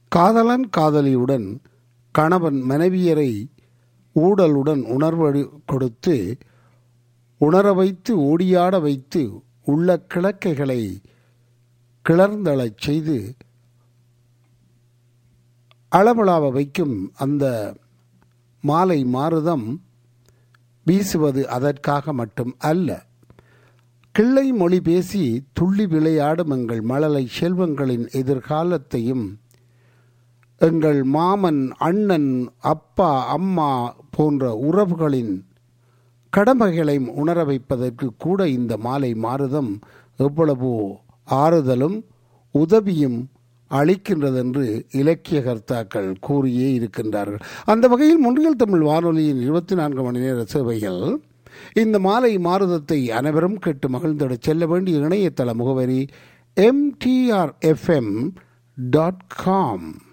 காதலன் காதலியுடன் கணவன் மனைவியரை ஊடலுடன் உணர்வு கொடுத்து உணர வைத்து ஓடியாட வைத்து உள்ள கிழக்கைகளை கிளர்ந்தளச் செய்து அளவளாவ வைக்கும் அந்த மாலை மாறுதம் வீசுவது அதற்காக மட்டும் அல்ல கிள்ளை மொழி பேசி துள்ளி விளையாடும் எங்கள் மழலை செல்வங்களின் எதிர்காலத்தையும் எங்கள் மாமன் அண்ணன் அப்பா அம்மா போன்ற உறவுகளின் கடமைகளையும் உணர வைப்பதற்கு கூட இந்த மாலை மாறுதம் எவ்வளவோ ஆறுதலும் உதவியும் அளிக்கின்றதென்று இலக்கிய கர்த்தாக்கள் கூறியே இருக்கின்றார்கள் அந்த வகையில் முன்றியல் தமிழ் வானொலியின் இருபத்தி நான்கு மணி நேர சேவையில் இந்த மாலை மாறுதத்தை அனைவரும் கேட்டு மகிழ்ந்திட செல்ல வேண்டிய இணையதள முகவரி எம்டிஆர் எஃப்எம் டாட் காம்